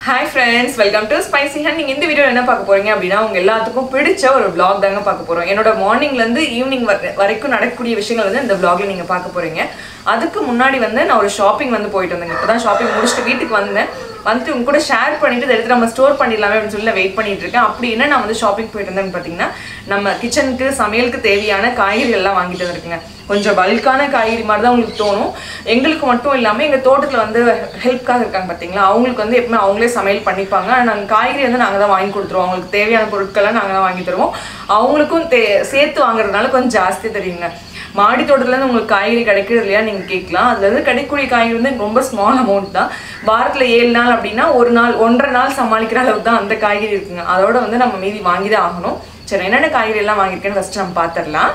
hi friends welcome to spicy hand நீங்கள் இந்த video என்ன பார்க்க போறீங்க அப்படின்னா உங்க எல்லாத்துக்கும் பிடிச்ச ஒரு vlog தாங்க பார்க்க போறோம் என்னோட மார்னிங்லேருந்து ஈவினிங் வரைக்கும் நடக்கக்கூடிய விஷயங்கள் வந்து இந்த vlogல நீங்க பார்க்க போறீங்க அதுக்கு முன்னாடி வந்து நான் ஒரு ஷாப்பிங் வந்து போயிட்டு வந்தேங்க இப்போ தான் ஷாப்பிங் முடிச்சுட்டு வீட்டுக்கு வந்தேன் வந்துட்டு உங்க கூட ஷேர் பண்ணிட்டு இதை எடுத்து நம்ம ஸ்டோர் பண்ணிடலாமே அப்படின்னு சொல்லி வெயிட் பண்ணிட்டு இருக்கேன் அப்படி என்ன நான் வந்து ஷாப்பிங் போயிட்டு இருந்தேன்னு பார்த்தீங்கன்னா நம்ம கிச்சனுக்கு சமையலுக்கு தேவையான காய்கறிகள் எல்லாம் வாங்கிட்டு வந்திருக்குங்க கொஞ்சம் பல்கான காய்கறி மாதிரி தான் உங்களுக்கு தோணும் எங்களுக்கு மட்டும் இல்லாமல் எங்கள் தோட்டத்தில் வந்து ஹெல்ப்காக இருக்காங்க பார்த்தீங்களா அவங்களுக்கு வந்து எப்பவுமே அவங்களே சமையல் பண்ணிப்பாங்க ஆனால் நாங்கள் காய்கறி வந்து நாங்கள் தான் வாங்கி கொடுத்துருவோம் அவங்களுக்கு தேவையான பொருட்கள்லாம் நாங்கள் தான் வாங்கி தருவோம் அவங்களுக்கும் தே சேர்த்து வாங்குறதுனால கொஞ்சம் ஜாஸ்தி தெரியுங்க மாடி தோட்டத்துலேருந்து உங்களுக்கு காய்கறி கிடைக்கிறது இல்லையா நீங்கள் கேட்கலாம் அதுல இருந்து கிடைக்கக்கூடிய காய்கறி வந்து ரொம்ப ஸ்மால் அமௌண்ட் தான் வாரத்தில் ஏழு நாள் அப்படின்னா ஒரு நாள் ஒன்றரை நாள் சமாளிக்கிற அளவுக்கு தான் அந்த காய்கறி இருக்குங்க அதோட வந்து நம்ம மீதி வாங்கி தான் ஆகணும் சரி என்னென்ன காய்கறி எல்லாம் வாங்கியிருக்கேன்னு ஃபஸ்ட்டு நம்ம பார்த்துடலாம்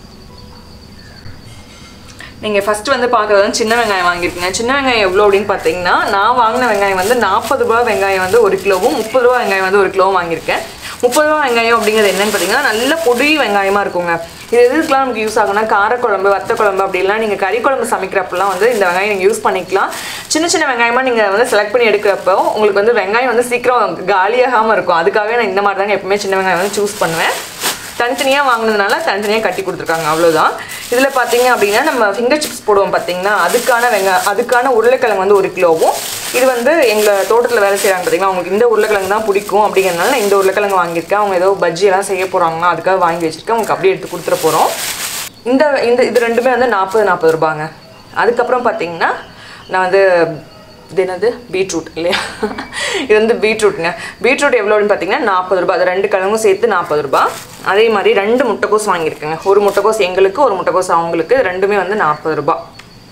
நீங்கள் ஃபஸ்ட்டு வந்து பார்க்குறது வந்து சின்ன வெங்காயம் வாங்கியிருக்கீங்க சின்ன வெங்காயம் எவ்வளோ அப்படின்னு பார்த்தீங்கன்னா நான் வாங்கின வெங்காயம் வந்து நாற்பது ரூபா வெங்காயம் வந்து ஒரு கிலோவும் முப்பது ரூபா வெங்காயம் வந்து ஒரு கிலோவும் வாங்கியிருக்கேன் முப்பது ரூபா வெங்காயம் அப்படிங்கிறது என்னன்னு பார்த்தீங்கன்னா நல்ல பொடி வெங்காயமாக இருக்குங்க இது எதுக்கெலாம் நமக்கு யூஸ் ஆகும்னா காரக்குழம்பு வத்த குழம்பு அப்படிலாம் நீங்கள் கறி குழம்பு சமைக்கிறப்பெல்லாம் வந்து இந்த வெங்காயம் நீங்கள் யூஸ் பண்ணிக்கலாம் சின்ன சின்ன வெங்காயமாக நீங்கள் வந்து செலக்ட் பண்ணி எடுக்கிறப்போ உங்களுக்கு வந்து வெங்காயம் வந்து சீக்கிரம் காலியாகாமல் இருக்கும் அதுக்காகவே நான் இந்த மாதிரி தாங்க எப்பவுமே சின்ன வெங்காயம் வந்து சூஸ் பண்ணுவேன் தனித்தனியாக வாங்கினதுனால தனித்தனியாக கட்டி கொடுத்துருக்காங்க அவ்வளோதான் இதில் பார்த்தீங்க அப்படின்னா நம்ம ஃபிங்கர் சிப்ஸ் போடுவோம் பார்த்தீங்கன்னா அதுக்கான வெங்க அதுக்கான உருளைக்கிழங்கு வந்து ஒரு கிலோவும் இது வந்து எங்கள் தோட்டத்தில் வேலை செய்கிறாங்க பார்த்தீங்கன்னா அவங்களுக்கு இந்த உருளைக்கிழங்கு தான் பிடிக்கும் அப்படிங்கிறதுனால நான் இந்த உருளைக்கிழங்கு வாங்கியிருக்கேன் அவங்க ஏதோ பஜ்ஜி எல்லாம் செய்ய போகிறாங்கன்னா அதுக்காக வாங்கி வச்சுருக்கேன் அவங்களுக்கு அப்படியே எடுத்து கொடுத்துட போகிறோம் இந்த இந்த இது ரெண்டுமே வந்து நாற்பது நாற்பது ரூபாங்க அதுக்கப்புறம் பார்த்தீங்கன்னா நான் வந்து இது என்னது பீட்ரூட் இல்லையா இது வந்து பீட்ரூட்டுங்க பீட்ரூட் எவ்வளோன்னு பார்த்தீங்கன்னா நாற்பது ரூபாய் அது ரெண்டு கிழங்கும் சேர்த்து நாற்பது ரூபாய் அதே மாதிரி ரெண்டு முட்டைக்கோஸ் வாங்கியிருக்கேங்க ஒரு முட்டைக்கோஸ் எங்களுக்கு ஒரு முட்டைக்கோஸ் அவங்களுக்கு ரெண்டுமே வந்து நாற்பது ரூபாய்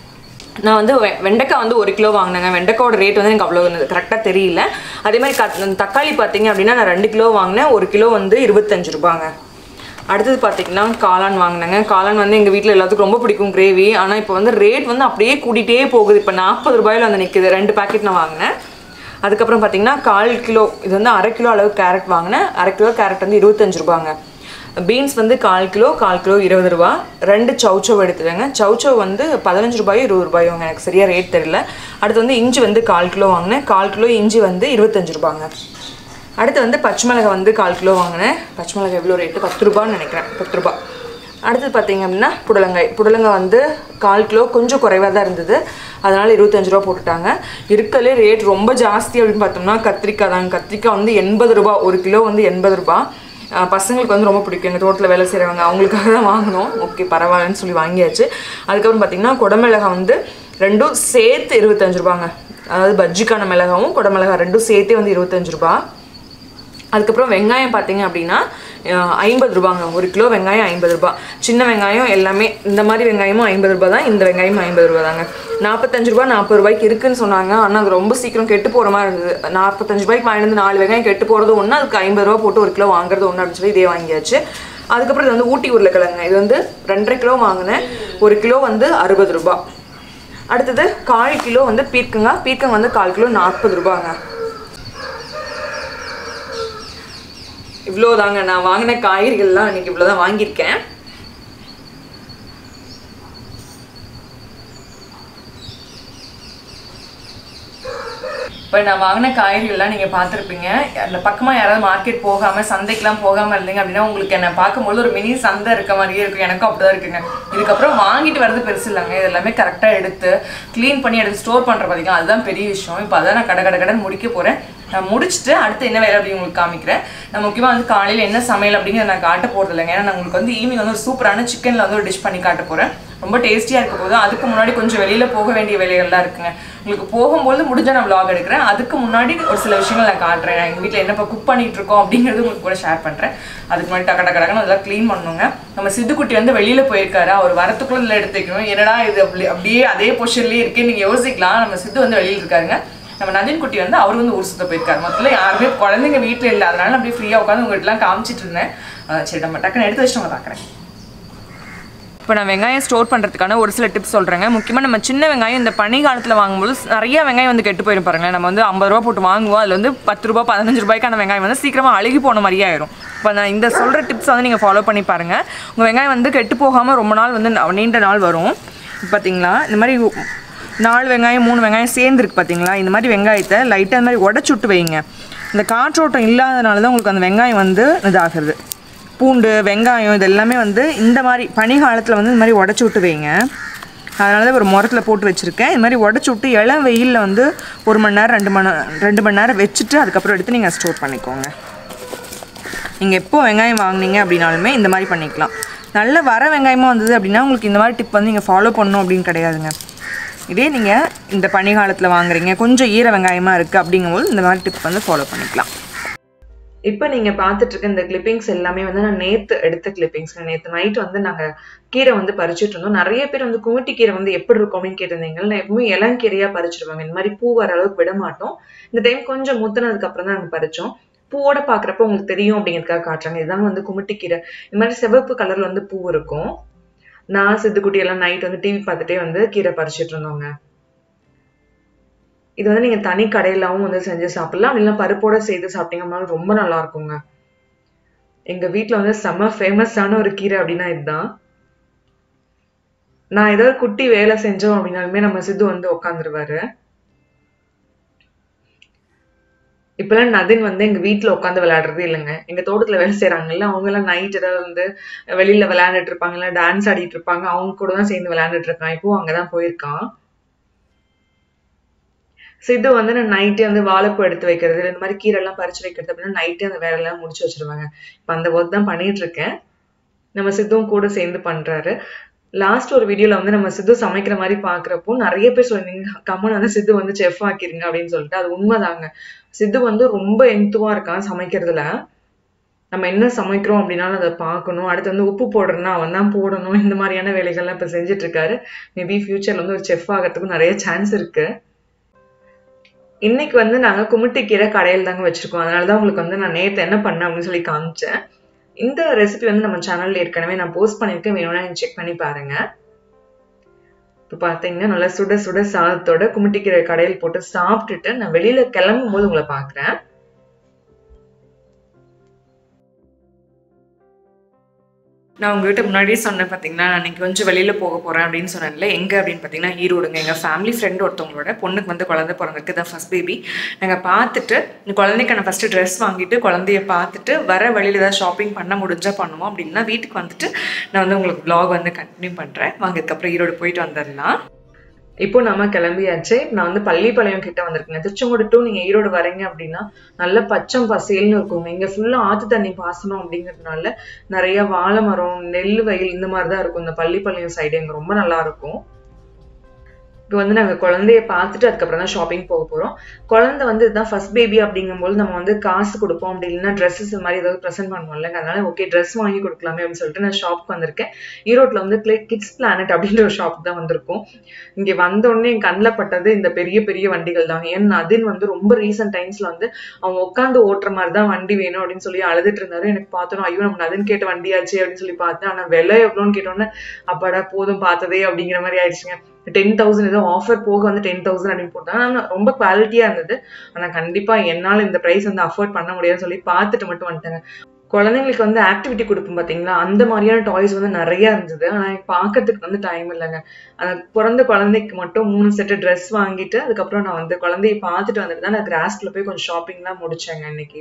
நான் வந்து வெ- வெண்டைக்காய் வந்து ஒரு கிலோ வாங்கினேங்க வெண்டைக்காயோட ரேட் வந்து எனக்கு அவ்வளோ கரெக்டாக தெரியல அதே மாதிரி கத் தக்காளி பார்த்தீங்க அப்படின்னா நான் ரெண்டு கிலோ வாங்கினேன் ஒரு கிலோ வந்து இருபத்தஞ்சு ரூபாங்க அடுத்தது பார்த்தீங்கன்னா காளான் வாங்கினேங்க காளான் வந்து எங்கள் வீட்டில் எல்லாத்துக்கும் ரொம்ப பிடிக்கும் கிரேவி ஆனால் இப்போ வந்து ரேட் வந்து அப்படியே கூட்டிகிட்டே போகுது இப்போ நாற்பது ரூபாயில் வந்து நிற்குது ரெண்டு பேக்கெட் நான் வாங்கினேன் அதுக்கப்புறம் பார்த்தீங்கன்னா கால் கிலோ இது வந்து அரை கிலோ அளவு கேரட் வாங்கினேன் அரை கிலோ கேரட் வந்து இருபத்தஞ்சு ரூபாங்க பீன்ஸ் வந்து கால் கிலோ கால் கிலோ இருபது ரூபா ரெண்டு சவுச்சவ் எடுத்துக்கோங்க சவுச்சவ் வந்து பதினஞ்சு ரூபாயோ இருபது ரூபாயோங்க எனக்கு சரியாக ரேட் தெரியல அடுத்து வந்து இஞ்சி வந்து கால் கிலோ வாங்கினேன் கால் கிலோ இஞ்சி வந்து இருபத்தஞ்சு ரூபாங்க அடுத்து வந்து பச்சை மிளகாய் வந்து கால் கிலோ வாங்கினேன் பச்சை மிளகாய் எவ்வளோ ரேட்டு பத்து ரூபான்னு நினைக்கிறேன் பத்து ரூபா அடுத்தது பார்த்தீங்க அப்படின்னா புடலங்காய் புடலங்காய் வந்து கால் கிலோ கொஞ்சம் குறைவாக தான் இருந்தது அதனால் இருபத்தஞ்சு ரூபா போட்டுட்டாங்க இருக்கலே ரேட் ரொம்ப ஜாஸ்தி அப்படின்னு பார்த்தோம்னா கத்திரிக்காய் தாங்க கத்திரிக்காய் வந்து எண்பது ரூபா ஒரு கிலோ வந்து எண்பது ரூபா ஆஹ் பசங்களுக்கு வந்து ரொம்ப பிடிக்கும் எங்கள் தோட்டத்தில் வேலை செய்கிறவங்க அவங்களுக்காக தான் வாங்கினோம் ஓகே பரவாயில்லன்னு சொல்லி வாங்கியாச்சு அதுக்கப்புறம் பார்த்தீங்கன்னா குடமிளகாய் வந்து ரெண்டும் சேர்த்து இருபத்தஞ்சு ரூபாங்க அதாவது பஜ்ஜிக்கான மிளகாவும் குடமிளகாய் ரெண்டும் சேர்த்தே வந்து இருபத்தஞ்சு ரூபா அதுக்கப்புறம் வெங்காயம் பார்த்தீங்க அப்படின்னா அஹ், ஐம்பது ரூபாங்க ஒரு கிலோ வெங்காயம் ஐம்பது ரூபா சின்ன வெங்காயம் எல்லாமே இந்த மாதிரி வெங்காயமும் ஐம்பது ரூபா தான் இந்த வெங்காயமும் ஐம்பது ரூபா தாங்க நாற்பத்தஞ்சு ரூபா நாற்பது ரூபாய்க்கு இருக்குன்னு சொன்னாங்க ஆனால் அது ரொம்ப சீக்கிரம் கெட்டு போகிற மாதிரி இருந்தது நாற்பத்தஞ்சு ரூபாய்க்கு வாங்கிட்டு வந்து நாலு வெங்காயம் கெட்டு போகிறது ஒன்று அதுக்கு ஐம்பது ரூபா போட்டு ஒரு கிலோ வாங்குறது ஒன்று அப்படின்னு சொல்லி இதே வாங்கியாச்சு அதுக்கப்புறம் இது வந்து ஊட்டி உருளைக்கிழங்கு இது வந்து ரெண்டரை கிலோ வாங்கினேன் ஒரு கிலோ வந்து அறுபது ரூபா அடுத்தது கால் கிலோ வந்து பீர்க்கங்க பீர்க்கங்க வந்து கால் கிலோ நாற்பது ரூபாங்க இவ்வளோதாங்க நான் வாங்கின காய்கறிகள்லாம் இன்னைக்கு இவ்வளோதான் வாங்கியிருக்கேன் இப்போ நான் வாங்கின காய்கறிகள்லாம் நீங்கள் பார்த்துருப்பீங்க அந்த பக்கமாக யாராவது மார்க்கெட் போகாமல் சந்தைக்கெலாம் போகாமல் இருந்தீங்க அப்படின்னா உங்களுக்கு என்னை பார்க்கும்போது ஒரு மினி சந்தை இருக்க மாதிரியே இருக்கும் எனக்கும் அப்படி தான் இருக்குங்க இதுக்கப்புறம் வாங்கிட்டு வரது பெருசு இல்லைங்க இது எல்லாமே கரெக்டாக எடுத்து க்ளீன் பண்ணி எடுத்து ஸ்டோர் பண்ணுற பார்த்தீங்கன்னா அதுதான் பெரிய விஷயம் இப்போ அதான் நான் கடை கடை கடன் முடிக்க போகிறேன் நான் முடிச்சுட்டு அடுத்து என்ன வேலை அப்படின்னு உங்களுக்கு காமிக்கிறேன் நான் முக்கியமாக வந்து காலையில் என்ன சமையல் அப்படிங்கிறத நான் காட்ட போகிறது இல்லைங்க ஏன்னா நான் உங்களுக்கு வந்து ஈவினிங் வந்து ஒரு சூப்பரான சிக்கனில் வந்து ஒரு டிஷ் பண்ணி காட்ட போகிறேன் ரொம்ப டேஸ்டியாக இருக்க போது அதுக்கு முன்னாடி கொஞ்சம் வெளியில் போக வேண்டிய வேலைகள்லாம் இருக்குங்க உங்களுக்கு போகும்போது முடிஞ்சா நான் vlog எடுக்கிறேன் அதுக்கு முன்னாடி ஒரு சில விஷயங்கள் நான் காட்டுறேன் நான் எங்கள் வீட்டில் என்ன இப்போ குக் பண்ணிட்டு இருக்கோம் அப்படிங்கிறது உங்களுக்கு கூட ஷேர் பண்ணுறேன் அதுக்கு முன்னாடி டக்க டக்க டக்குன்னு அதெல்லாம் க்ளீன் பண்ணுங்க நம்ம சித்துக்குட்டி வந்து வெளியில் போயிருக்காரு அவர் வரத்துக்குள்ள இதில் எடுத்து வைக்கணும் என்னடா இது அப்படி அப்படியே அதே பொசிஷன்லேயே இருக்கேன்னு நீங்கள் யோசிக்கலாம் நம்ம சித்து வந்து வெளியில் இருக்காருங்க நம்ம நதின் குட்டி வந்து அவர் வந்து ஊர் சுத்த போயிருக்காரு மொத்தத்தில் யாருமே குழந்தைங்க வீட்டில் இல்லை அதனால நான் அப்படியே ஃப்ரீயாக உட்காந்து உங்கள்கிட்டலாம் காமிச்சிட்டு இருந்தேன் அஹ் சரி நம்ம டக்குன்னு எடுத்து வச்சுட்டு பார்க்குறேன் இப்போ நான் வெங்காயம் ஸ்டோர் பண்ணுறதுக்கான ஒரு சில டிப்ஸ் சொல்கிறேங்க முக்கியமாக நம்ம சின்ன வெங்காயம் இந்த பனி காலத்தில் வாங்கும்போது நிறைய வெங்காயம் வந்து கெட்டு போயிடும் பாருங்களேன் நம்ம வந்து ஐம்பது ரூபா போட்டு வாங்குவோம் அதில் வந்து பத்து ரூபா பதினஞ்சு ரூபாய்க்கான வெங்காயம் வந்து சீக்கிரமாக அழுகி போன மாதிரியே ஆயிரும் இப்போ நான் இந்த சொல்கிற டிப்ஸ் வந்து நீங்கள் ஃபாலோ பண்ணி பாருங்கள் உங்கள் வெங்காயம் வந்து கெட்டு போகாமல் ரொம்ப நாள் வந்து ந- நீண்ட நாள் வரும் இப்போ பார்த்தீங்களா இந்த மாதிரி நாலு வெங்காயம் மூணு வெங்காயம் சேர்ந்துருக்கு பார்த்தீங்களா இந்த மாதிரி வெங்காயத்தை லைட்டாக இந்த மாதிரி உடச்சி விட்டு வைங்க இந்த காற்றோட்டம் இல்லாதனால தான் உங்களுக்கு அந்த வெங்காயம் வந்து இதாகிறது பூண்டு வெங்காயம் இது எல்லாமே வந்து இந்த மாதிரி பனி காலத்தில் வந்து இந்த மாதிரி உடச்சி விட்டு வைங்க அதனால தான் ஒரு முரத்தில் போட்டு வச்சுருக்கேன் இந்த மாதிரி உடச்சி விட்டு இளம் வெயிலில் வந்து ஒரு மணி நேரம் ரெண்டு மணி ரெண்டு மணி நேரம் வச்சுட்டு அதுக்கப்புறம் எடுத்து நீங்கள் ஸ்டோர் பண்ணிக்கோங்க நீங்கள் எப்போ வெங்காயம் வாங்குனீங்க அப்படின்னாலுமே இந்த மாதிரி பண்ணிக்கலாம் நல்ல வர வெங்காயமாக வந்தது அப்படின்னா உங்களுக்கு இந்த மாதிரி டிப் வந்து நீங்கள் ஃபாலோ பண்ணணும் அப்படின்னு கிடையாதுங்க இதே நீங்கள் இந்த பனிகாலத்தில் வாங்குறீங்க கொஞ்சம் ஈர வெங்காயமாக இருக்குது அப்படிங்கும்போது இந்த மாதிரி டிப் வந்து ஃபாலோ பண்ணிக்கலாம் இப்போ நீங்கள் பார்த்துட்டு இருக்க இந்த கிளிப்பிங்ஸ் எல்லாமே வந்து நான் நேற்று எடுத்த கிளிப்பிங்ஸ் நேற்று நைட் வந்து நாங்கள் கீரை வந்து பறிச்சுட்டு இருந்தோம் நிறைய பேர் வந்து குமிட்டி கீரை வந்து எப்படி இருக்கும் அப்படின்னு கேட்டிருந்தீங்க நான் எப்பவுமே இளங்கீரையாக பறிச்சிருவாங்க இந்த மாதிரி பூ வர அளவுக்கு விட மாட்டோம் இந்த டைம் கொஞ்சம் முத்துனதுக்கு அப்புறம் தான் நாங்கள் பறிச்சோம் பூவோட பார்க்குறப்ப உங்களுக்கு தெரியும் அப்படிங்கிறதுக்காக காட்டுறாங்க இதுதாங்க வந்து குமிட்டிக்கீரை இந்த மாதிரி சிவப்பு கலர்ல வந்து பூ இருக்கும் நான் சித்துக்குட்டி எல்லாம் நைட் வந்து டிவி பார்த்துட்டே வந்து கீரை பறிச்சிட்டு இருந்தோங்க இது வந்து நீங்க தனி கடையிலாவும் வந்து செஞ்சு சாப்பிடலாம் அப்படின்னா பருப்போட செய்து சாப்பிட்டீங்கன்னா ரொம்ப நல்லா இருக்குங்க எங்க வீட்ல வந்து செம்ம ஃபேமஸான ஒரு கீரை அப்படின்னா இதுதான் நான் ஏதாவது குட்டி வேலை செஞ்சோம் அப்படின்னாலுமே நம்ம சித்து வந்து உட்காந்துருவாரு இப்பெல்லாம் நதின் வந்து எங்க வீட்ல உட்காந்து விளையாடுறதே இல்லைங்க எங்க தோட்டத்துல வேலை செய்யறாங்கல்ல அவங்க எல்லாம் நைட் ஏதாவது வந்து வெளியில விளையாண்டுட்டு இருப்பாங்க இல்ல டான்ஸ் ஆடிட்டு இருப்பாங்க அவங்க கூட தான் சேர்ந்து விளையாண்டுட்டு இருக்கான் இப்போ அங்கதான் போயிருக்கான் சித்து வந்து நான் நைட்டே வந்து வாழைப்பூ எடுத்து வைக்கிறது இந்த மாதிரி கீரை எல்லாம் பறிச்சு வைக்கிறது அப்படின்னா நைட்டே அந்த வேலை எல்லாம் முடிச்சு வச்சிருவாங்க இப்ப அந்த ஒர்க் தான் பண்ணிட்டு இருக்கேன் நம்ம சித்துவும் கூட சேர்ந்து பண்றாரு லாஸ்ட் ஒரு வீடியோல வந்து நம்ம சித்து சமைக்கிற மாதிரி பாக்குறப்போ நிறைய பேர் சொல்லிருந்தீங்க கம்மன் வந்து சித்து வந்து செஃப் ஆக்கிருங்க அப்படின்னு சொல்லிட்டு அது உண்மைதாங்க சித்து வந்து ரொம்ப எந்துவா இருக்கான் சமைக்கிறதுல நம்ம என்ன சமைக்கிறோம் அப்படின்னாலும் அதை பார்க்கணும் அடுத்து வந்து உப்பு போடுறேன்னா அவன் தான் போடணும் இந்த மாதிரியான வேலைகள்லாம் இப்ப செஞ்சுட்டு இருக்காரு மேபி ஃபியூச்சர்ல வந்து ஒரு செஃப் ஆகிறதுக்கும் நிறைய சான்ஸ் இருக்கு இன்னைக்கு வந்து நாங்க குமிட்டிக்கீரை கடையில் தாங்க வச்சிருக்கோம் அதனாலதான் உங்களுக்கு வந்து நான் நேத்து என்ன பண்ணேன் அப்படின்னு சொல்லி காமிச்சேன் இந்த ரெசிபி வந்து நம்ம சேனல்ல ஏற்கனவே நான் போஸ்ட் பண்ணிருக்கேன் வேணும்னா நீங்க செக் பண்ணி பாருங்க இப்போ பார்த்தீங்கன்னா நல்லா சுட சுட சாதத்தோட குமிட்டிக்கிற கடையில் போட்டு சாப்பிட்டுட்டு நான் வெளியில கிளம்பும் போது உங்களை பாக்குறேன் நான் உங்ககிட்ட முன்னாடியே சொன்னேன் பார்த்தீங்கன்னா நான் இன்னைக்கு கொஞ்சம் வெளியில் போக போகிறேன் அப்படின்னு சொன்னேன்ல எங்கே அப்படின்னு பார்த்தீங்கன்னா ஈரோடுங்க எங்கள் ஃபேமிலி ஃப்ரெண்ட் ஒருத்தவங்களோட பொண்ணுக்கு வந்து குழந்தை பிறந்திருக்கு தான் ஃபஸ்ட் பேபி நாங்கள் பார்த்துட்டு இந்த குழந்தைக்கு நான் ஃபஸ்ட்டு ட்ரெஸ் வாங்கிட்டு குழந்தைய பார்த்துட்டு வர வழியில் ஏதாவது ஷாப்பிங் பண்ண முடிஞ்சால் பண்ணுவோம் அப்படின்னா வீட்டுக்கு வந்துட்டு நான் வந்து உங்களுக்கு vlog வந்து கண்டினியூ பண்ணுறேன் வாங்க இதுக்கப்புறம் ஈரோடு போயிட்டு வந்துடலாம் இப்போ நாம கிளம்பியாச்சு நான் வந்து பள்ளிப்பாளையம் கிட்ட வந்திருக்கேன் திருச்செங்கோடு டு நீங்க ஈரோடு வரீங்க அப்படின்னா நல்ல பச்சம் பசேல்னு இருக்குங்க இங்க ஃபுல்லா ஆத்து தண்ணி பாசனம் அப்படிங்கறதுனால நிறைய வாழை மரம் நெல் வயல் இந்த மாதிரி தான் இருக்கும் இந்த பள்ளிப்பாளையம் சைடு இங்க ரொம்ப நல்லா இருக்கும் இப்போ வந்து நாங்கள் குழந்தைய பார்த்துட்டு அதுக்கப்புறம் தான் ஷாப்பிங் போக போகிறோம் குழந்தை வந்து இதுதான் ஃபர்ஸ்ட் பேபி அப்படிங்கும்போது நம்ம வந்து காசு கொடுப்போம் அப்படி இல்லைன்னா ட்ரெஸ்ஸஸ் இந்த மாதிரி ஏதாவது ப்ரெசென்ட் பண்ணுவோம்ல அதனால ஓகே ட்ரெஸ் வாங்கி கொடுக்கலாமே அப்படின்னு சொல்லிட்டு நான் ஷாப்க்கு வந்திருக்கேன் ஈரோட்டில் வந்து கிட்ஸ் பிளானட் அப்படின்ற ஒரு ஷாப் தான் வந்திருக்கும் இங்கே வந்த உடனே என் கண்ணில் பட்டது இந்த பெரிய பெரிய வண்டிகள் தான் ஏன்னா அதின் வந்து ரொம்ப ரீசெண்ட் டைம்ஸ்ல வந்து அவங்க உட்காந்து ஓட்டுற மாதிரி தான் வண்டி வேணும் அப்படின்னு சொல்லி அழுதுட்டு இருந்தாரு எனக்கு பார்த்தோம் ஐயோ நம்ம நதின் கேட்ட வண்டியாச்சு அப்படின்னு சொல்லி பார்த்தேன் ஆனால் விலை எவ்வளோன்னு கேட்டோன்னே அப்பாடா போதும் பார்த்ததே அப்படிங்கிற மாதிரி ஆயிடுச்சுங்க டென் தௌசண்ட் ஏதோ ஆஃபர் போக வந்து டென் தௌசண்ட் அப்படின்னு போட்டாங்க ஆனால் ரொம்ப குவாலிட்டியா இருந்தது ஆனால் கண்டிப்பா என்னால் இந்த ப்ரைஸ் வந்து அஃபோர்ட் பண்ண முடியாதுன்னு சொல்லி பார்த்துட்டு மட்டும் வந்துட்டாங்க குழந்தைங்களுக்கு வந்து ஆக்டிவிட்டி கொடுப்போம் பாத்தீங்களா அந்த மாதிரியான டாய்ஸ் வந்து நிறைய இருந்தது ஆனா எனக்கு பார்க்கறதுக்கு வந்து டைம் இல்லைங்க அந்த பிறந்த குழந்தைக்கு மட்டும் மூணு செட்டு ட்ரெஸ் வாங்கிட்டு அதுக்கப்புறம் நான் வந்து குழந்தைய பார்த்துட்டு வந்துட்டு தான் நான் கிராஸ்ல போய் கொஞ்சம் ஷாப்பிங்லாம் முடிச்சேங்க இன்னைக்கு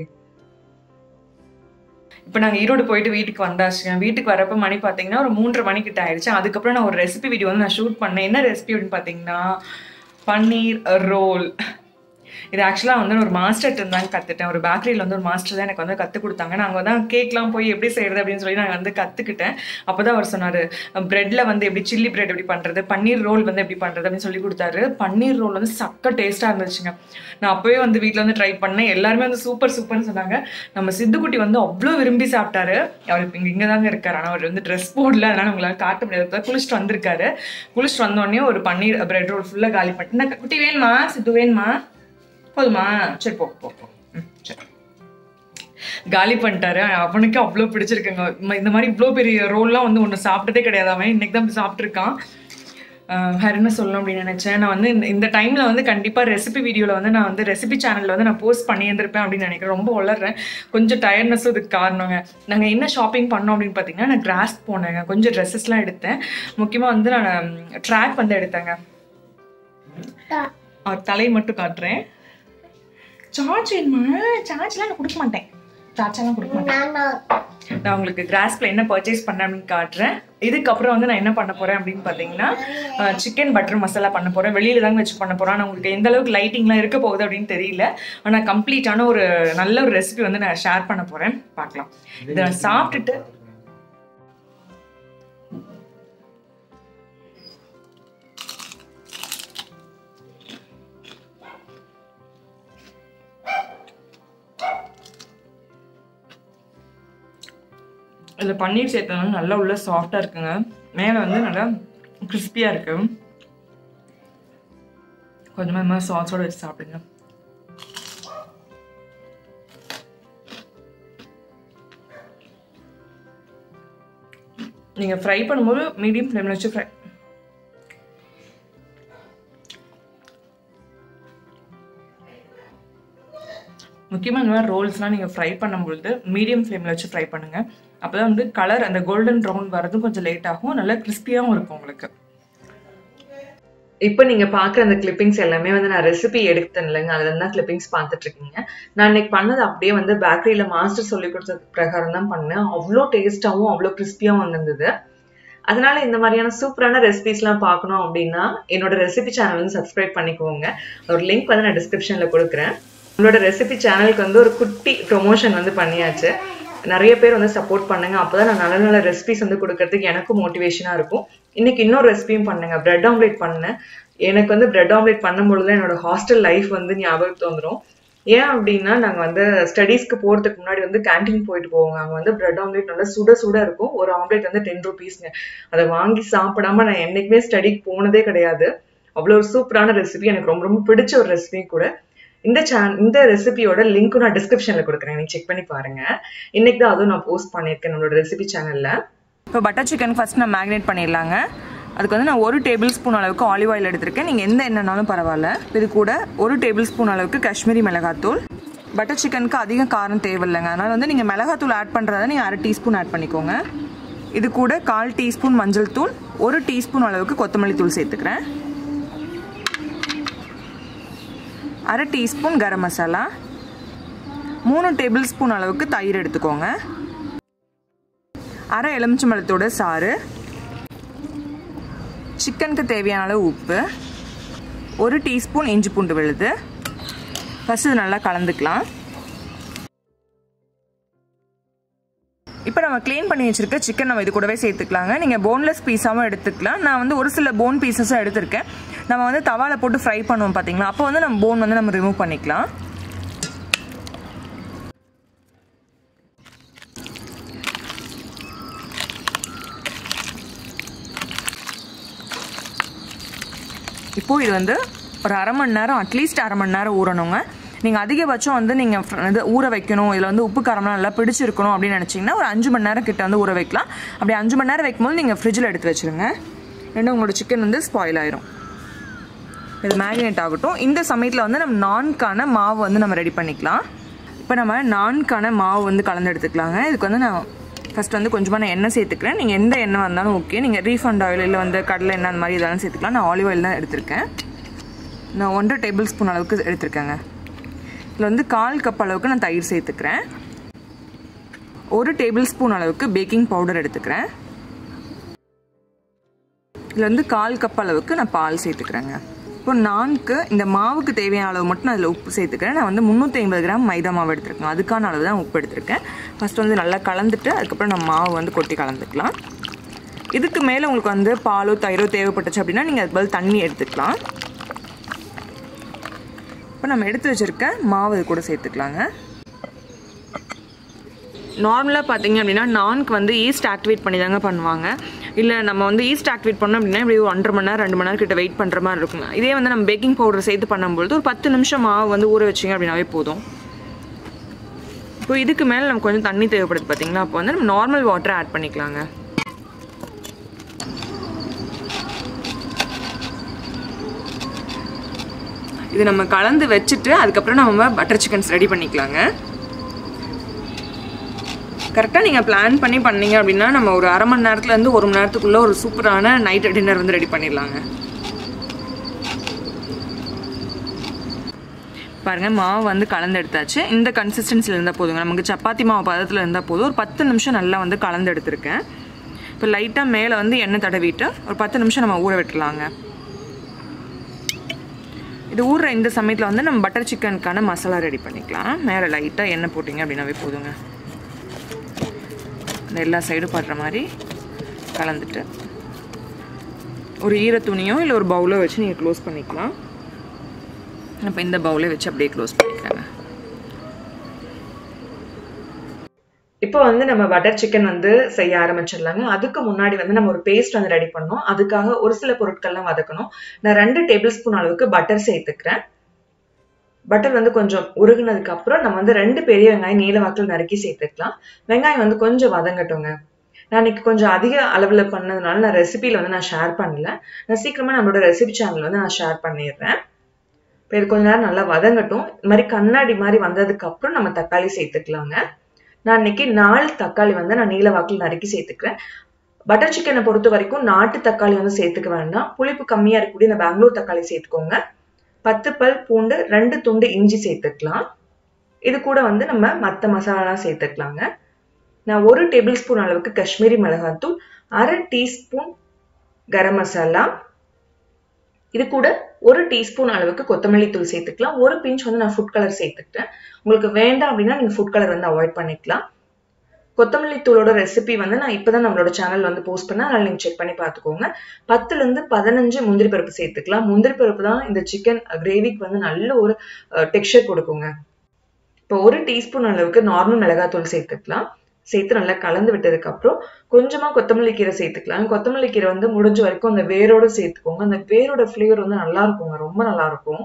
இப்போ நாங்கள் ஈரோடு போயிட்டு வீட்டுக்கு வந்தாச்சுங்க வீட்டுக்கு வரப்போ மணி பார்த்தீங்கன்னா ஒரு மூன்றரை மணிக்கிட்ட ஆயிடுச்சு அதுக்கப்புறம் நான் ஒரு ரெசிபி வீடியோ வந்து நான் ஷூட் பண்ணேன் என்ன ரெசிபி அப்படின்னு பார்த்தீங்கன்னா பன்னீர் ரோல் இது ஆக்சுவலாக வந்து ஒரு மாஸ்டர் இருந்தாங்க கற்றுட்டேன் ஒரு பேக்கரியில் வந்து ஒரு மாஸ்டர் தான் எனக்கு வந்து கற்றுக் கொடுத்தாங்க நாங்கள் தான் கேக்லாம் போய் எப்படி செய்கிறது அப்படின்னு சொல்லி நான் வந்து கற்றுக்கிட்டேன் அப்போ தான் அவர் சொன்னார் ப்ரெட்டில் வந்து எப்படி சில்லி பிரெட் எப்படி பண்ணுறது பன்னீர் ரோல் வந்து எப்படி பண்ணுறது அப்படின்னு சொல்லி கொடுத்தாரு பன்னீர் ரோல் வந்து சக்க டேஸ்ட்டாக இருந்துச்சுங்க நான் அப்போவே வந்து வீட்டில் வந்து ட்ரை பண்ணேன் எல்லாருமே வந்து சூப்பர் சூப்பர்னு சொன்னாங்க நம்ம சித்துக்குட்டி வந்து அவ்வளோ விரும்பி சாப்பிட்டாரு அவர் இப்போ இங்கே இங்கே தாங்க இருக்காரு ஆனால் அவர் வந்து ட்ரெஸ் போடல அதனால் உங்களால் காட்ட முடியாது குளிச்சுட்டு வந்திருக்காரு குளிச்சுட்டு வந்தோடனே ஒரு பன்னீர் பிரெட் ரோல் ஃபுல்லாக காலி பண்ணிட்டு "என்ன குட்டி வேணுமா சித்து வேணுமா போதுமா சரி போ போ போ ம், சரி காலி பண்ணிட்டாரு அவனுக்கு அவ்வளோ பிடிச்சிருக்குங்க ம- இந்த மாதிரி இவ்வளோ பெரிய ரோல்லாம் வந்து ஒன்று சாப்பிட்டதே கிடையாது அவன் இன்னைக்கு தான் போய் சாப்பிட்ருக்கான் ஆஹ் வேற என்ன சொல்லணும் அப்படின்னு நினைச்சேன் நான் வந்து இந்த இந்த டைம்ல வந்து கண்டிப்பா ரெசிபி வீடியோல வந்து நான் வந்து ரெசிபி சேனல்ல வந்து நான் போஸ்ட் பண்ணியிருந்திருப்பேன் அப்படின்னு நினைக்கிறேன் ரொம்ப வளர்றேன் கொஞ்சம் டயர்ட்னஸும் இதுக்கு காரணங்க நாங்கள் என்ன ஷாப்பிங் பண்ணோம் அப்படின்னு பார்த்தீங்கன்னா நான் கிராஸ் போனேங்க கொஞ்சம் ட்ரெஸ்ஸஸ்லாம் எடுத்தேன் முக்கியமாக வந்து நான் ட்ராக் வந்து எடுத்தேங்க அவர் தலையை மட்டும் காட்டுறேன் சார்ஜ் வேணுமா சார்ஜ்லாம் நான் கொடுக்க மாட்டேன் சார்ஜெல்லாம் கொடுக்க மாட்டேன் நான் உங்களுக்கு கிராஸ்ல என்ன பர்ச்சேஸ் பண்ணேன் அப்படின்னு காட்டுறேன் இதுக்கப்புறம் வந்து நான் என்ன பண்ண போறேன் அப்படின்னு பார்த்தீங்கன்னா சிக்கன் பட்டர் மசாலா பண்ண போறேன் வெளியில தாங்க வச்சு பண்ண போறேன் ஆனால் உங்களுக்கு எந்த அளவுக்கு லைட்டிங்லாம் இருக்க போகுது அப்படின்னு தெரியல ஆனால் கம்ப்ளீட்டான ஒரு நல்ல ஒரு ரெசிபி வந்து நான் ஷேர் பண்ண போறேன் பார்க்கலாம் இதை நான் சாப்பிட்டுட்டு இதில் பன்னீர் சேர்த்தனால நல்லா உள்ள சாஃப்டாக இருக்குங்க மேலே வந்து நல்லா கிறிஸ்பியாக இருக்கு கொஞ்சமாக இந்த மாதிரி சாஸோட வச்சு சாப்பிடுங்க நீங்கள் ஃப்ரை பண்ணும்போது மீடியம் ஃப்ளேமில் வச்சு ஃப்ரை முக்கியமாக இந்த மாதிரி ரோல்ஸ்லாம் நீங்கள் ஃப்ரை பண்ணும்பொழுது மீடியம் ஃப்ளேமில் வச்சு ஃப்ரை பண்ணுங்கள் அப்போ தான் வந்து கலர் அந்த கோல்டன் ப்ரௌன் வரதும் கொஞ்சம் லேட் ஆகும் நல்லா கிறிஸ்பியாகவும் இருக்கும் உங்களுக்கு இப்போ நீங்கள் பார்க்குற அந்த கிளிப்பிங்ஸ் எல்லாமே வந்து நான் ரெசிபி எடுத்தேன் இல்லைங்க அதில் தான் கிளிப்பிங்ஸ் பார்த்துட்டு இருக்கீங்க நான் இன்னைக்கு பண்ணது அப்படியே வந்து பேக்கரியில் மாஸ்டர் சொல்லி கொடுத்தது பிரகாரம் தான் பண்ணேன் அவ்வளோ டேஸ்ட்டாகவும் அவ்வளோ கிறிஸ்பியாகவும் வந்திருந்தது அதனால இந்த மாதிரியான சூப்பரான ரெசிபிஸ்லாம் பார்க்கணும் அப்படின்னா என்னோட ரெசிபி சேனல் வந்து சப்ஸ்கிரைப் பண்ணிக்கோங்க ஒரு லிங்க் வந்து நான் டிஸ்கிரிப்ஷனில் கொடுக்குறேன் உங்களோட ரெசிபி சேனலுக்கு வந்து ஒரு குட்டி ப்ரொமோஷன் வந்து பண்ணியாச்சு நிறைய பேர் வந்து சப்போர்ட் பண்ணுங்க அப்பதான் நான் நல்ல நல்ல ரெசிபிஸ் வந்து கொடுக்கறதுக்கு எனக்கும் மோட்டிவேஷனா இருக்கும் இன்னைக்கு இன்னொரு ரெசிபியும் பண்ணுங்க பிரெட் ஆம்லேட் பண்ணேன் எனக்கு வந்து பிரெட் ஆம்லேட் பண்ணும்பொழுது என்னோட ஹாஸ்டல் லைஃப் வந்து ஞாபகத்து வந்துடும் ஏன் அப்படின்னா நாங்கள் வந்து ஸ்டடீஸ்க்கு போகிறதுக்கு முன்னாடி வந்து கேன்டீன் போயிட்டு போவோங்க அங்கே வந்து பிரெட் ஆம்லேட் நல்லா சுட சுட இருக்கும் ஒரு ஆம்லேட் வந்து டென் ருபீஸ்ங்க அதை வாங்கி சாப்பிடாம நான் என்னைக்குமே ஸ்டடிக்கு போனதே கிடையாது அவ்வளோ ஒரு சூப்பரான ரெசிபி எனக்கு ரொம்ப ரொம்ப பிடிச்ச ஒரு ரெசிபி கூட இந்த சேனல் இந்த ரெசிபியோட லிங்க்கும் நான் டிஸ்கிரிப்ஷன்ல கொடுக்குறேன் நீங்க செக் பண்ணி பாருங்க இன்னைக்கு தான் அதுவும் நான் போஸ்ட் பண்ணியிருக்கேன் நம்மளோட ரெசிபி சேனல்ல இப்போ பட்டர் சிக்கன் ஃபர்ஸ்ட் நான் மேக்னேட் பண்ணிடலாங்க அதுக்கு வந்து நான் ஒரு டேபிள் ஸ்பூன் அளவுக்கு ஆலிவ் ஆயில் எடுத்திருக்கேன் நீங்கள் எந்த எண்ணெய்னாலும் பரவாயில்ல இது கூட ஒரு டேபிள் ஸ்பூன் அளவுக்கு காஷ்மீரி மிளகாத்தூள் பட்டர் சிக்கனுக்கு அதிக காரம் தேவையில்லைங்க அதனால் வந்து நீங்கள் மிளகாத்தூள் ஆட் பண்ணுறத நீங்கள் அரை டீஸ்பூன் ஆட் பண்ணிக்கோங்க இது கூட கால் டீஸ்பூன் மஞ்சள் தூள் ஒரு டீஸ்பூன் அளவுக்கு கொத்தமல்லி தூள் சேர்த்துக்கிறேன் அரை டீஸ்பூன் கரம் மசாலா மூணு டேபிள் ஸ்பூன் அளவுக்கு தயிர் எடுத்துக்கோங்க அரை எலுமிச்சம்பழத்தோட சாறு சிக்கனுக்கு தேவையான அளவு உப்பு ஒரு டீஸ்பூன் இஞ்சி பூண்டு விழுது ஃபஸ்ட்டு இது நல்லா கலந்துக்கலாம் இப்போ நம்ம க்ளீன் பண்ணி வச்சிருக்க சிக்கன் நம்ம இது கூடவே சேர்த்துக்கலாங்க நீங்கள் போன்லெஸ் பீஸாகவும் எடுத்துக்கலாம் நான் வந்து ஒரு சில போன் பீசஸும் எடுத்திருக்கேன் நம்ம வந்து தவாவில் போட்டு ஃப்ரை பண்ணுவோம் பார்த்தீங்களா அப்போ வந்து நம்ம போன் வந்து நம்ம ரிமூவ் பண்ணிக்கலாம் இப்போது இது வந்து ஒரு அரை மணி நேரம் அட்லீஸ்ட் அரை மணி நேரம் ஊறணுங்க நீங்கள் அதிகபட்சம் வந்து நீங்கள் இது ஊற வைக்கணும் இதில் வந்து உப்பு காரம்லாம் நல்லா பிடிச்சிருக்கணும் அப்படின்னு நினச்சிங்கன்னா ஒரு அஞ்சு மணி நேரம் கிட்ட வந்து ஊற வைக்கலாம் அப்படி அஞ்சு மணி நேரம் வைக்கும்போது நீங்கள் ஃப்ரிட்ஜில் எடுத்து வச்சுருங்க ரெண்டும் உங்களோட சிக்கன் வந்து ஸ்பாயில் ஆயிரும் இது மேரினேட் ஆகட்டும் இந்த சமயத்தில் வந்து நம்ம நான்கான மாவு வந்து நம்ம ரெடி பண்ணிக்கலாம் இப்போ நம்ம நான்கான மாவு வந்து கலந்து எடுத்துக்கலாங்க இதுக்கு வந்து நான் ஃபஸ்ட் வந்து கொஞ்சமாக நான் எண்ணெய் சேர்த்துக்கிறேன் நீங்கள் எந்த எண்ணெய் வந்தாலும் ஓகே நீங்கள் ரீஃபண்ட் ஆயில் இல்லை வந்து கடலை எண்ணெய் அந்த மாதிரி இதெல்லாம் சேர்த்துக்கலாம் நான் ஆலிவ் ஆயில் தான் எடுத்திருக்கேன் நான் ஒன்றரை டேபிள் ஸ்பூன் அளவுக்கு எடுத்திருக்கேங்க இதில் வந்து கால் கப் அளவுக்கு நான் தயிர் சேர்த்துக்கிறேன் ஒரு டேபிள் ஸ்பூன் அளவுக்கு பேக்கிங் பவுடர் எடுத்துக்கிறேன் இதில் வந்து கால் கப் அளவுக்கு நான் பால் சேர்த்துக்கிறேங்க இப்போ நான்கு இந்த மாவுக்கு தேவையான அளவு மட்டும் நான் அதில் உப்பு சேர்த்துக்கிறேன் நான் வந்து முந்நூற்றி ஐம்பது கிராம் மைதா மாவு எடுத்திருக்கேன் அதுக்கான அளவு தான் உப்பு எடுத்திருக்கேன் ஃபஸ்ட் வந்து நல்லா கலந்துட்டு அதுக்கப்புறம் நம்ம மாவு வந்து கொட்டி கலந்துக்கலாம் இதுக்கு மேலே உங்களுக்கு வந்து பாலோ தயிரோ தேவைப்பட்டுச்சு அப்படின்னா நீங்கள் அது பதில் தண்ணி எடுத்துக்கலாம் இப்போ நம்ம எடுத்து வச்சுருக்க மாவு இது கூட சேர்த்துக்கலாங்க நார்மலாக பார்த்தீங்க அப்படின்னா நான்க்கு வந்து ஈஸ்ட் ஆக்டிவேட் பண்ணி தாங்க பண்ணுவாங்க இல்லை நம்ம வந்து ஈஸ்ட் ஆக்டிவேட் பண்ணோம் அப்படின்னா இப்படி ஒன்றரை மணி நேரம் ரெண்டு மணி நேரம் கிட்ட வெயிட் பண்ணுற மாதிரி இருக்குங்க இதே வந்து நம்ம பேக்கிங் பவுடர் சேர்த்து பண்ணும்பொழுது ஒரு பத்து நிமிஷம் மாவு வந்து ஊற வச்சிங்க அப்படின்னாவே போதும் இப்போ இதுக்கு மேலே நமக்கு கொஞ்சம் தண்ணி தேவைப்படுது பார்த்தீங்களா அப்போ வந்து நம்ம நார்மல் வாட்டர் ஆட் பண்ணிக்கலாங்க இது நம்ம கலந்து வச்சுட்டு அதுக்கப்புறம் நம்ம பட்டர் சிக்கன்ஸ் ரெடி பண்ணிக்கலாங்க கரெக்டாக நீங்கள் பிளான் பண்ணி பண்ணீங்க அப்படின்னா நம்ம ஒரு அரை மணி நேரத்துலேருந்து ஒரு மணி நேரத்துக்குள்ளே ஒரு சூப்பரான நைட் டின்னர் வந்து ரெடி பண்ணிடலாங்க பாருங்கள் மாவு வந்து கலந்து எடுத்தாச்சு இந்த கன்சிஸ்டன்சியில் இருந்தால் போதுங்க நமக்கு சப்பாத்தி மாவு பதத்தில் இருந்தால் போதும் ஒரு பத்து நிமிஷம் நல்லா வந்து கலந்து எடுத்திருக்கேன் இப்போ லைட்டாக மேலே வந்து எண்ணெய் தடவிட்டு ஒரு பத்து நிமிஷம் நம்ம ஊற விட்டுலாங்க இது ஊறுற இந்த சமயத்தில் வந்து நம்ம பட்டர் சிக்கனுக்கான மசாலா ரெடி பண்ணிக்கலாம் மேலே லைட்டாக எண்ணெய் போட்டிங்க அப்படின்னாவே போதுங்க அந்த எல்லா சைடும் படுற மாதிரி கலந்துட்டு ஒரு ஈர துணியோ இல்லை ஒரு பவுலோ வச்சு நீங்கள் க்ளோஸ் பண்ணிக்கலாம் இப்போ இந்த பவுலே வச்சு அப்படியே க்ளோஸ் பண்ணிக்கலாங்க இப்போ வந்து நம்ம பட்டர் சிக்கன் வந்து செய்ய ஆரம்பிச்சிடலாங்க அதுக்கு முன்னாடி வந்து நம்ம ஒரு பேஸ்ட் வந்து ரெடி பண்ணோம் அதுக்காக ஒரு சில பொருட்கள்லாம் வதக்கணும் நான் ரெண்டு டேபிள் ஸ்பூன் அளவுக்கு பட்டர் சேர்த்துக்கிறேன் பட்டர் வந்து கொஞ்சம் உருகுனதுக்கு அப்புறம் நம்ம வந்து ரெண்டு பெரிய வெங்காயம் நீல வாக்கில் நறுக்கி சேர்த்துக்கலாம் வெங்காயம் வந்து கொஞ்சம் வதங்கட்டுங்க நான் இன்னைக்கு கொஞ்சம் அதிக அளவில் பண்ணதுனால நான் ரெசிபியில் வந்து நான் ஷேர் பண்ணல நான் சீக்கிரமாக நம்மளோட ரெசிபி சேனல் வந்து நான் ஷேர் பண்ணிடுறேன் இப்போ இது கொஞ்ச நேரம் நல்லா வதங்கட்டும் இந்த மாதிரி கண்ணாடி மாதிரி வந்ததுக்கு அப்புறம் நம்ம தக்காளி சேர்த்துக்கலாங்க நான் இன்னைக்கு நாலு தக்காளி வந்து நான் நீல வாக்கில் நறுக்கி சேர்த்துக்கிறேன் பட்டர் சிக்கனை பொறுத்த வரைக்கும் நாட்டு தக்காளி வந்து சேர்த்துக்க வேண்டாம் புளிப்பு கம்மியாக இருக்கக்கூடிய இந்த பெங்களூர் தக்காளி சேர்த்துக்கோங்க பத்து பல் பூண்டு ரெண்டு துண்டு இஞ்சி சேர்த்துக்கலாம் இது கூட வந்து நம்ம மற்ற மசாலாலாம் சேர்த்துக்கலாங்க நான் ஒரு டேபிள் ஸ்பூன் அளவுக்கு காஷ்மீரி மிளகாத்தூள் அரை டீஸ்பூன் கரம் மசாலா இது கூட ஒரு டீஸ்பூன் அளவுக்கு கொத்தமல்லி தூள் சேர்த்துக்கலாம் ஒரு பிஞ்ச் வந்து நான் ஃபுட் கலர் சேர்த்துக்கிட்டேன் உங்களுக்கு வேண்டாம் அப்படின்னா நீங்கள் ஃபுட் கலர் வந்து அவாய்ட் பண்ணிக்கலாம் கொத்தமல்லி தூளோட ரெசிபி வந்து நான் இப்போதான் நம்மளோட சேனல் வந்து போஸ்ட் பண்ணேன் அதனால நீங்கள் செக் பண்ணி பார்த்துக்கோங்க பத்துலேருந்து பதினஞ்சு முந்திரி பருப்பு சேர்த்துக்கலாம் முந்திரி பருப்பு தான் இந்த சிக்கன் கிரேவிக்கு வந்து நல்ல ஒரு டெக்ஸ்சர் கொடுக்குங்க இப்போ ஒரு டீஸ்பூன் அளவுக்கு நார்மல் மிளகாத்தூள் சேர்த்துக்கலாம் சேர்த்து நல்லா கலந்து விட்டதுக்கு அப்புறம் கொஞ்சமா கொத்தமல்லி கீரை சேர்த்துக்கலாம் கொத்தமல்லி கீரை வந்து முடிஞ்ச வரைக்கும் அந்த வேரோட சேர்த்துக்கோங்க அந்த வேரோட ஃப்ளேவர் வந்து நல்லா இருக்குங்க ரொம்ப நல்லா இருக்கும்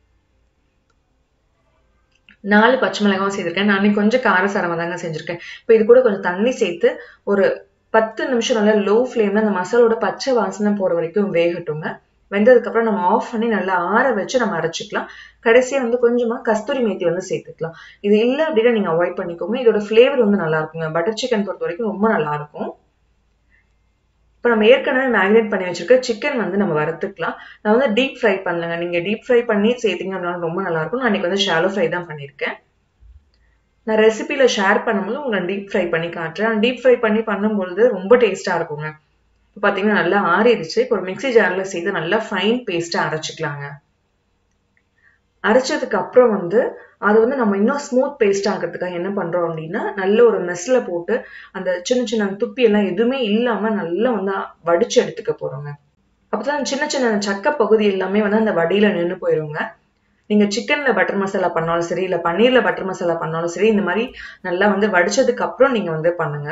நாலு பச்சை மிளகாவும் சேர்த்துருக்கேன் நான் கொஞ்சம் காரசாரமாக தாங்க செஞ்சுருக்கேன் இப்போ இது கூட கொஞ்சம் தண்ணி சேர்த்து ஒரு பத்து நிமிஷம் நல்லா லோ ஃப்ளேம்ல அந்த மசாலோட பச்சை வாசனை போகிற வரைக்கும் வேகட்டுங்க வெந்ததுக்கப்புறம் நம்ம ஆஃப் பண்ணி நல்லா ஆற வச்சு நம்ம அரைச்சிக்கலாம் கடைசியாக வந்து கொஞ்சமாக கஸ்தூரி மேத்தி வந்து சேர்த்துக்கலாம் இது இல்லை அப்படின்னா நீங்கள் அவாய்ட் பண்ணிக்கோங்க இதோட ஃப்ளேவர் வந்து நல்லா இருக்குங்க பட்டர் சிக்கன் பொறுத்த வரைக்கும் ரொம்ப நல்லா இருக்கும் இப்போ நம்ம ஏற்கனவே மேரினேட் பண்ணி வச்சிருக்க சிக்கன் வந்து நம்ம வறுத்துக்கலாம் நான் வந்து டீப் ஃப்ரை பண்ணலங்க நீங்கள் டீப் ஃப்ரை பண்ணி சேர்த்தீங்க அப்படின்னா ரொம்ப நல்லா இருக்கும் நான் இன்னைக்கு வந்து ஷாலோ ஃப்ரை தான் பண்ணியிருக்கேன் நான் ரெசிபியில் ஷேர் பண்ணும்போது உங்களை டீப் ஃப்ரை பண்ணி காட்டுறேன் டீப் ஃப்ரை பண்ணி பண்ணும்பொழுது ரொம்ப டேஸ்ட்டாக இருக்குங்க இப்போ பார்த்தீங்கன்னா நல்லா ஆறிடுச்சு இப்போ ஒரு மிக்சி ஜாரில் சேர்த்து நல்லா ஃபைன் பேஸ்ட்டாக அரைச்சிக்கலாங்க அரைச்சதுக்கு அப்புறம் வந்து அது வந்து நம்ம இன்னும் ஸ்மூத் பேஸ்ட் ஆகிறதுக்காக என்ன பண்றோம் அப்படின்னா நல்ல ஒரு மெஸ்ல போட்டு அந்த சின்ன சின்ன துப்பி எல்லாம் எதுவுமே இல்லாம நல்லா வந்து வடிச்சு எடுத்துக்க போறோங்க அப்பதான் சின்ன சின்ன சக்க பகுதி எல்லாமே வந்து அந்த வடியில நின்று போயிருங்க நீங்க சிக்கன்ல பட்டர் மசாலா பண்ணாலும் சரி இல்ல பன்னீர்ல பட்டர் மசாலா பண்ணாலும் சரி இந்த மாதிரி நல்லா வந்து வடிச்சதுக்கு அப்புறம் நீங்க வந்து பண்ணுங்க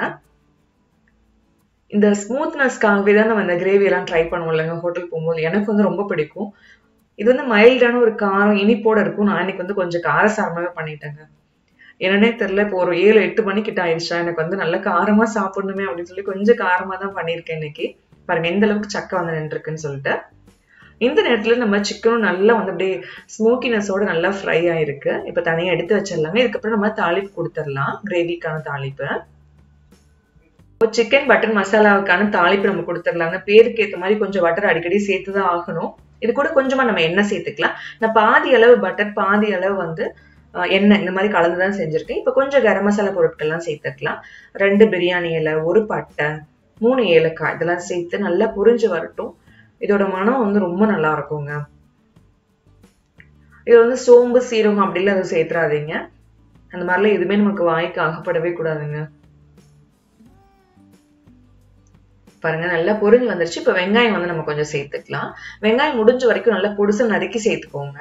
இந்த ஸ்மூத்னஸ்க்காகவே தான் நம்ம இந்த கிரேவி எல்லாம் ட்ரை பண்ணுவோம் இல்லைங்க ஹோட்டல் போகும்போது எனக்கு வந்து ரொம்ப பிடிக்கும் இது வந்து மைல்டான ஒரு காரம் இனிப்போட இருக்கும் நான் இன்னைக்கு வந்து கொஞ்சம் காரசாரமாவே பண்ணிட்டேங்க என்னன்னே தெரியல இப்போ ஒரு ஏழு எட்டு மணிக்கிட்ட ஆயிடுச்சா எனக்கு வந்து நல்ல காரமா சாப்பிடணுமே அப்படின்னு சொல்லி கொஞ்சம் காரமா தான் பண்ணியிருக்கேன் இன்னைக்கு பாருங்க எந்த அளவுக்கு சக்கை வந்து நின்றுருக்குன்னு சொல்லிட்டு இந்த நேரத்துல நம்ம சிக்கனும் நல்லா வந்து அப்படியே ஸ்மோக்கினஸோட நல்லா ஃப்ரை ஆயிருக்கு இப்ப தனியா எடுத்து வச்சிடலாங்க இதுக்கப்புறம் நம்ம தாளிப்பு கொடுத்துடலாம் கிரேவிக்கான தாளிப்பு சிக்கன் பட்டர் மசாலாவுக்கான தாளிப்பு நம்ம கொடுத்துடலாங்க பேருக்கு ஏற்ற மாதிரி கொஞ்சம் பட்டர் அடிக்கடி சேர்த்து தான் ஆகணும் இது கூட கொஞ்சமா நம்ம எண்ணெய் சேர்த்துக்கலாம் நான் பாதி அளவு பட்டர் பாதி அளவு வந்து எண்ணெய் இந்த மாதிரி கலந்து தான் செஞ்சிருக்கேன் இப்போ கொஞ்சம் கரம் மசாலா பொருட்கள்லாம் சேர்த்துக்கலாம் ரெண்டு பிரியாணி இலை ஒரு பட்டை மூணு ஏலக்காய் இதெல்லாம் சேர்த்து நல்லா புரிஞ்சு வரட்டும் இதோட மனம் வந்து ரொம்ப நல்லா இருக்குங்க இது வந்து சோம்பு சீரகம் அப்படிலாம் அதை சேர்த்துறாதீங்க அந்த மாதிரிலாம் எதுவுமே நமக்கு வாய்க்கு ஆகப்படவே கூடாதுங்க பாருங்க நல்லா பொரிஞ்சு வந்துருச்சு இப்போ வெங்காயம் வந்து நம்ம கொஞ்சம் சேர்த்துக்கலாம் வெங்காயம் முடிஞ்ச வரைக்கும் நல்லா பொடிசா நறுக்கி சேர்த்துக்கோங்க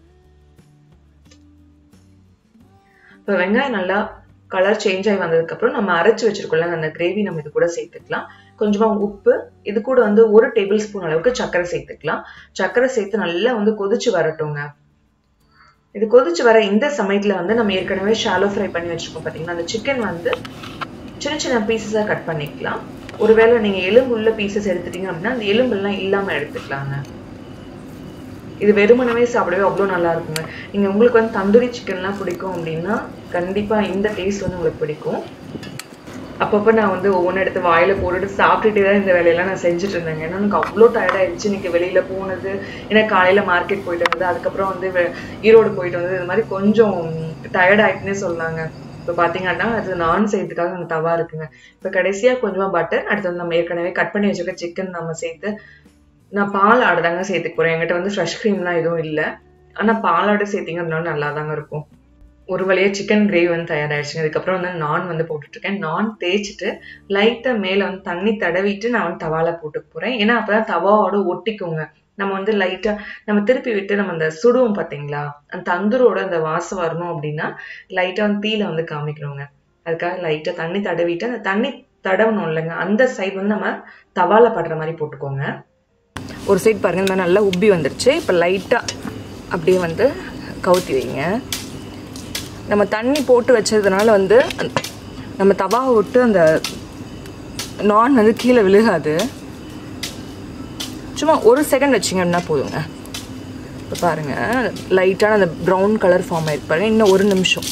இப்போ வெங்காயம் நல்லா கலர் சேஞ்ச் ஆகி வந்ததுக்கு அப்புறம் நம்ம அரைச்சு வச்சிருக்கோம்ல அந்த கிரேவி நம்ம இது கூட சேர்த்துக்கலாம் கொஞ்சமா உப்பு இது கூட வந்து ஒரு டேபிள் ஸ்பூன் அளவுக்கு சர்க்கரை சேர்த்துக்கலாம் சர்க்கரை சேர்த்து நல்லா வந்து கொதிச்சு வரட்டுங்க இது கொதிச்சு வர இந்த சமயத்துல வந்து நம்ம ஏற்கனவே ஷாலோ ஃப்ரை பண்ணி வச்சிருக்கோம் பாத்தீங்கன்னா அந்த சிக்கன் வந்து சின்ன சின்ன பீசஸா கட் பண்ணிக்கலாம் ஒருவேளை நீங்க எலும்பு உள்ள பீசஸ் எடுத்துட்டீங்க அப்படின்னா அந்த எலும்பு எல்லாம் இல்லாம எடுத்துக்கலாங்க இது வெறுமனவே சாப்பிடவே அவ்வளோ நல்லா இருக்குங்க நீங்க உங்களுக்கு வந்து தந்தூரி சிக்கன்லாம் பிடிக்கும் அப்படின்னா கண்டிப்பா இந்த டேஸ்ட் வந்து உங்களுக்கு பிடிக்கும் அப்பப்போ நான் வந்து ஒவ்வொன்று எடுத்து வாயில் போட்டுட்டு சாப்பிட்டுட்டே தான் இந்த வேலையெல்லாம் நான் செஞ்சுட்டு இருந்தேங்க ஏன்னா எனக்கு அவ்வளோ டயர்ட் ஆயிடுச்சு இன்னைக்கு வெளியில் போனது ஏன்னா காலையில் மார்க்கெட் போயிட்டு வந்தது அதுக்கப்புறம் வந்து வெ- ஈரோடு போயிட்டு வந்தது இது மாதிரி கொஞ்சம் டயர்ட் ஆயிட்டுனே சொல்லாங்க இப்போ பார்த்தீங்கன்னா அது நான் செய்யறதுக்காக அங்கே தவா இருக்குங்க இப்போ கடைசியாக கொஞ்சமாக பட்டர் அடுத்து வந்து நம்ம ஏற்கனவே கட் பண்ணி வச்சிருக்க சிக்கன் நம்ம சேர்த்து நான் பால் ஆடு தாங்க சேர்த்துக்க போகிறேன் என்கிட்ட வந்து ஃப்ரெஷ் க்ரீம்லாம் எதுவும் இல்லை ஆனால் பாலாடு சேர்த்திங்க அப்படின்னா நல்லா தாங்க இருக்கும் ஒரு வழியா சிக்கன் கிரேவி வந்து தயாராகிடுச்சுங்க அதுக்கப்புறம் வந்து நான் வந்து போட்டுட்ருக்கேன் நான் தேய்ச்சிட்டு லைட்டாக மேலே வந்து தண்ணி தடவிட்டு நான் வந்து தவால போட்டுக்க போகிறேன் ஏன்னா அப்போ தான் தவாவோட ஒட்டிக்குங்க நம்ம வந்து லைட்டாக நம்ம திருப்பி விட்டு நம்ம அந்த சுடுவோம் பார்த்தீங்களா அந்த தந்தூரோட அந்த வாசம் வரணும் அப்படின்னா லைட்டாக வந்து தீயில வந்து காமிக்கணுங்க அதுக்காக லைட்டாக தண்ணி தடவிட்டு அந்த தண்ணி தடவணும் இல்லைங்க அந்த சைடு வந்து நம்ம தவால படுற மாதிரி போட்டுக்கோங்க ஒரு சைடு பாருங்க இந்த மாதிரி நல்லா உப்பி வந்துருச்சு இப்போ லைட்டாக அப்படியே வந்து கவுத்தி வைங்க நம்ம தண்ணி போட்டு வச்சதுனால வந்து அந்த- நம்ம தவாவை விட்டு அந்த நான் வந்து கீழே விழுகாது சும்மா ஒரு செகண்ட் வச்சிங்க அப்படின்னா போதுங்க இப்போ பாருங்க லைட்டான அந்த ப்ரௌன் கலர் ஃபார்ம் ஆயிருக்கு பாருங்க இன்னும் ஒரு நிமிஷம்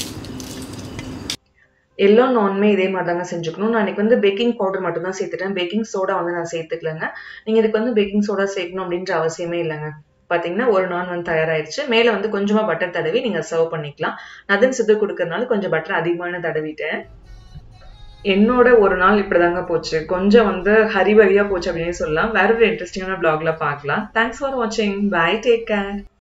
எல்லா நானுமே இதே மாதிரி தாங்க செஞ்சுக்கணும் நான் இன்னைக்கு வந்து பேக்கிங் பவுடர் மட்டும் தான் சேர்த்துட்டேன் பேக்கிங் சோடா வந்து நான் சேர்த்துக்கலங்க நீங்க இதுக்கு வந்து பேக்கிங் சோடா சேர்க்கணும் அப்படின்ற அவசியமே இல்லைங்க பாத்தீங்கன்னா ஒரு நான் வந்து தயாராயிருச்சு மேல வந்து கொஞ்சமா பட்டர் தடவி நீங்க சர்வ் பண்ணிக்கலாம் நதன் சித்து கொடுக்கறதுனால கொஞ்சம் பட்டர் அதிகமான தடவிட்டேன் என்னோட ஒரு நாள் இப்படிதாங்க போச்சு கொஞ்சம் வந்து ஹரிபரியா போச்சு அப்படின்னு சொல்லலாம் வேற ஒரு இன்ட்ரெஸ்டிங்கான பிளாக்ல பார்க்கலாம் தேங்க்ஸ் ஃபார் வாட்சிங் பை டேக் கேர்